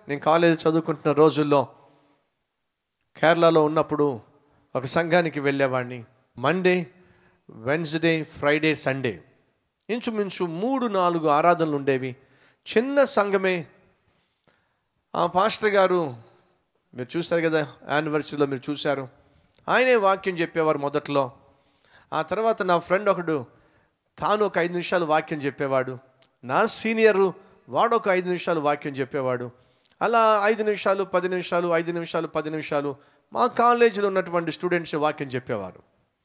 నేను కాలేజ్ చదువుకుంటున్న రోజుల్లో కేరళలో ఉన్నప్పుడు ఒక సంఘానికి వెళ్ళేవాడిని మండే వెన్స్డే ఫ్రైడే సండే ఇంచుమించు మూడు నాలుగు ఆరాధనలు ఉండేవి చిన్న సంఘమే ఆ పాస్టర్ గారు మీరు చూశారు కదా యానివర్సరీలో మీరు చూశారు ఆయనే వాక్యం చెప్పేవారు మొదట్లో ఆ తర్వాత నా ఫ్రెండ్ ఒకడు తాను ఒక ఐదు నిమిషాలు వాక్యం చెప్పేవాడు నా సీనియరు వాడు ఒక ఐదు నిమిషాలు వాక్యం చెప్పేవాడు అలా ఐదు నిమిషాలు పది నిమిషాలు ఐదు నిమిషాలు పది నిమిషాలు మా కాలేజీలో ఉన్నటువంటి స్టూడెంట్స్ వాక్యం చెప్పేవారు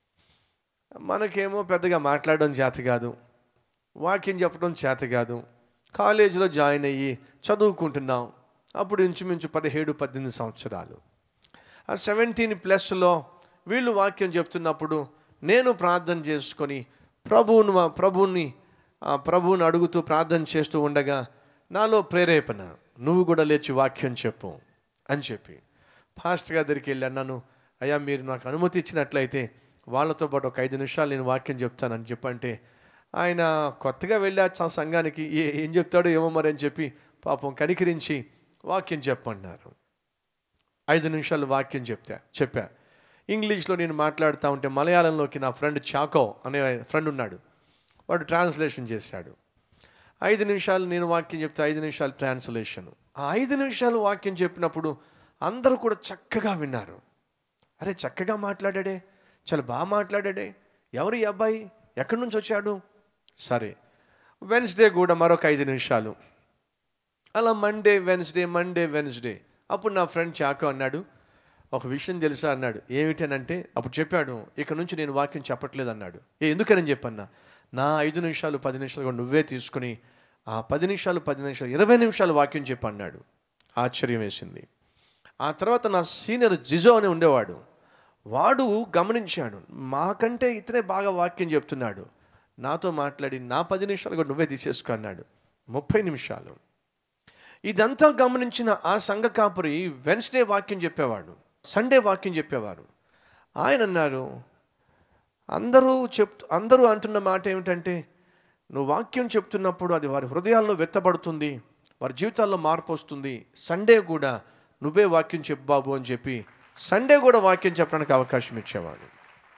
మనకేమో పెద్దగా మాట్లాడడం చేత కాదు వాక్యం చెప్పడం చేత కాదు కాలేజీలో జాయిన్ అయ్యి చదువుకుంటున్నాం అప్పుడు ఇంచుమించు పదిహేడు పద్దెనిమిది సంవత్సరాలు ఆ సెవెంటీన్ ప్లస్లో వీళ్ళు వాక్యం చెప్తున్నప్పుడు నేను ప్రార్థన చేసుకొని ప్రభువును ప్రభువుని ఆ ప్రభువుని అడుగుతూ ప్రార్థన చేస్తూ ఉండగా నాలో ప్రేరేపణ నువ్వు కూడా లేచి వాక్యం చెప్పు అని చెప్పి ఫాస్ట్గా దగ్గరికి వెళ్ళి అన్నాను అయ్యా మీరు నాకు అనుమతి ఇచ్చినట్లయితే వాళ్ళతో పాటు ఒక ఐదు నిమిషాలు నేను వాక్యం చెప్తానని చెప్పంటే ఆయన కొత్తగా వెళ్ళా ఆ సంఘానికి ఏ ఏం చెప్తాడో ఏమో మరి అని చెప్పి పాపం కనికరించి వాక్యం చెప్పన్నారు ఐదు నిమిషాలు వాక్యం చెప్తా చెప్పా ఇంగ్లీష్లో నేను మాట్లాడుతూ ఉంటే మలయాళంలోకి నా ఫ్రెండ్ చాకో అనే ఫ్రెండ్ ఉన్నాడు వాడు ట్రాన్స్లేషన్ చేశాడు ఐదు నిమిషాలు నేను వాక్యం చెప్తే ఐదు నిమిషాలు ట్రాన్స్లేషన్ ఆ ఐదు నిమిషాలు వాక్యం చెప్పినప్పుడు అందరూ కూడా చక్కగా విన్నారు అరే చక్కగా మాట్లాడాడే చాలా బాగా మాట్లాడాడే ఎవరు ఈ అబ్బాయి ఎక్కడి నుంచి వచ్చాడు సరే వెన్స్డే కూడా మరొక ఐదు నిమిషాలు అలా మండే వెన్స్డే మండే వెన్స్డే అప్పుడు నా ఫ్రెండ్ చాకో అన్నాడు ఒక విషయం తెలుసా అన్నాడు ఏమిటనంటే అప్పుడు చెప్పాడు ఇక నుంచి నేను వాక్యం చెప్పట్లేదు అన్నాడు ఏ ఎందుకని చెప్పన్నా నా ఐదు నిమిషాలు పది నిమిషాలు కూడా నువ్వే తీసుకుని ఆ పది నిమిషాలు పది నిమిషాలు ఇరవై నిమిషాలు వాక్యం చెప్పు అన్నాడు ఆశ్చర్యం వేసింది ఆ తర్వాత నా సీనియర్ జిజో అని ఉండేవాడు వాడు గమనించాడు మాకంటే ఇతనే బాగా వాక్యం చెప్తున్నాడు నాతో మాట్లాడి నా పది నిమిషాలు కూడా నువ్వే తీసేసుకో అన్నాడు ముప్పై నిమిషాలు ఇదంతా గమనించిన ఆ సంఘ కాపురి వెన్స్డే వాక్యం చెప్పేవాడు సండే వాక్యం చెప్పేవారు ఆయన అన్నారు అందరూ చెప్ అందరూ అంటున్న మాట ఏమిటంటే నువ్వు వాక్యం చెప్తున్నప్పుడు అది వారి హృదయాల్లో వెత్తబడుతుంది వారి జీవితాల్లో మార్పు వస్తుంది సండే కూడా నువ్వే వాక్యం చెప్పు బాబు అని చెప్పి సండే కూడా వాక్యం చెప్పడానికి అవకాశం ఇచ్చేవాడు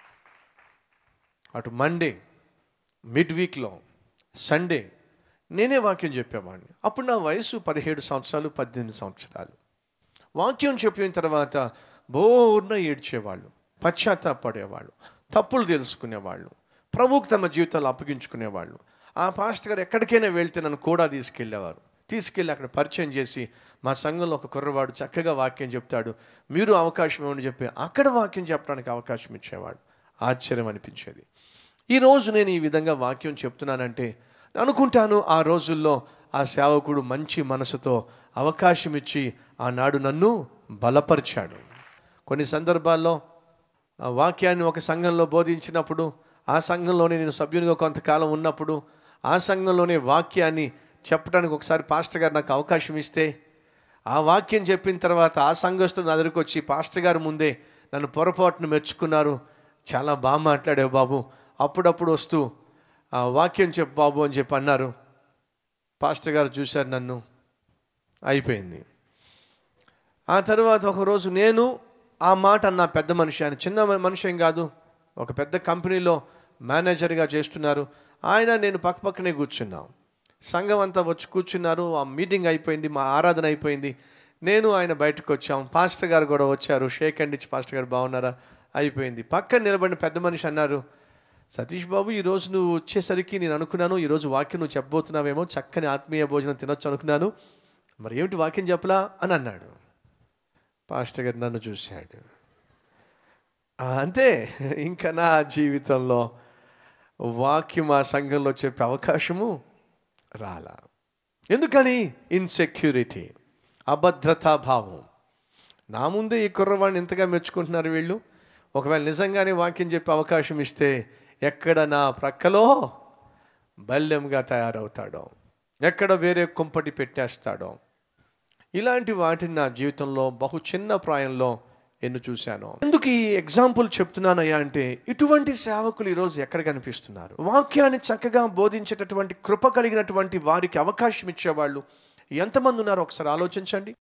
అటు మండే మిడ్ వీక్లో సండే నేనే వాక్యం చెప్పేవాడిని అప్పుడు నా వయసు పదిహేడు సంవత్సరాలు పద్దెనిమిది సంవత్సరాలు వాక్యం చెప్పిన తర్వాత బోర్న ఏడ్చేవాళ్ళు పశ్చాత్తాపడేవాళ్ళు తప్పులు తెలుసుకునేవాళ్ళు ప్రభువుకు తమ జీవితాలు అప్పగించుకునేవాళ్ళు ఆ పాస్టర్ గారు ఎక్కడికైనా వెళ్తే నన్ను కూడా తీసుకెళ్ళేవారు తీసుకెళ్ళి అక్కడ పరిచయం చేసి మా సంఘంలో ఒక కుర్రవాడు చక్కగా వాక్యం చెప్తాడు మీరు అవకాశం ఇవ్వని చెప్పి అక్కడ వాక్యం చెప్పడానికి అవకాశం ఇచ్చేవాడు ఆశ్చర్యం అనిపించేది ఈరోజు నేను ఈ విధంగా వాక్యం చెప్తున్నానంటే అనుకుంటాను ఆ రోజుల్లో ఆ సేవకుడు మంచి మనసుతో అవకాశం ఇచ్చి ఆనాడు నన్ను బలపరిచాడు కొన్ని సందర్భాల్లో ఆ వాక్యాన్ని ఒక సంఘంలో బోధించినప్పుడు ఆ సంఘంలోనే నేను సభ్యునిగా కొంతకాలం ఉన్నప్పుడు ఆ సంఘంలోనే వాక్యాన్ని చెప్పడానికి ఒకసారి పాస్టర్ గారు నాకు అవకాశం ఇస్తే ఆ వాక్యం చెప్పిన తర్వాత ఆ సంఘస్థులు నా దగ్గరికి వచ్చి పాస్టర్ గారు ముందే నన్ను పొరపాటును మెచ్చుకున్నారు చాలా బాగా మాట్లాడావు బాబు అప్పుడప్పుడు వస్తూ ఆ వాక్యం చెప్పు బాబు అని చెప్పి అన్నారు పాస్టర్ గారు చూశారు నన్ను అయిపోయింది ఆ తర్వాత ఒకరోజు నేను ఆ మాట అన్న పెద్ద మనిషి ఆయన చిన్న మనిషి ఏం కాదు ఒక పెద్ద కంపెనీలో మేనేజర్గా చేస్తున్నారు ఆయన నేను పక్కపక్కనే కూర్చున్నాం సంఘం అంతా వచ్చి కూర్చున్నారు ఆ మీటింగ్ అయిపోయింది మా ఆరాధన అయిపోయింది నేను ఆయన బయటకు వచ్చాం పాస్టర్ గారు కూడా వచ్చారు షేక్ అండ్ ఇచ్చి పాస్టర్ గారు బాగున్నారా అయిపోయింది పక్కన నిలబడిన పెద్ద మనిషి అన్నారు సతీష్ బాబు ఈరోజు నువ్వు వచ్చేసరికి నేను అనుకున్నాను ఈరోజు వాక్యం నువ్వు చెప్పబోతున్నావేమో చక్కని ఆత్మీయ భోజనం తినొచ్చు అనుకున్నాను మరి ఏమిటి వాక్యం చెప్పలా అని అన్నాడు పాస్టర్ గారు నన్ను చూశాడు "ఆ, అంతే ఇంకా నా జీవితంలో వాక్యం ఆ సంఘంలో చెప్పే అవకాశము రాలా ఎందుకని ఇన్సెక్యూరిటీ అభద్రతా భావం నా ముందే ఈ కుర్రవాడిని ఎంతగా మెచ్చుకుంటున్నారు వీళ్ళు ఒకవేళ నిజంగానే వాక్యం చెప్పే అవకాశం ఇస్తే ఎక్కడ నా ప్రక్కలో బల్యంగా తయారవుతాడో ఎక్కడ వేరే కుంపటి పెట్టేస్తాడో ఇలాంటి వాటిని నా జీవితంలో బహు చిన్న ప్రాయంలో ఎన్ను చూశాను ఎందుకు ఈ ఎగ్జాంపుల్ చెప్తున్నానయ్యా అంటే ఇటువంటి సేవకులు ఈరోజు ఎక్కడ కనిపిస్తున్నారు వాక్యాన్ని చక్కగా బోధించేటటువంటి కృప కలిగినటువంటి వారికి అవకాశం ఇచ్చేవాళ్ళు ఎంతమంది ఉన్నారో ఒకసారి ఆలోచించండి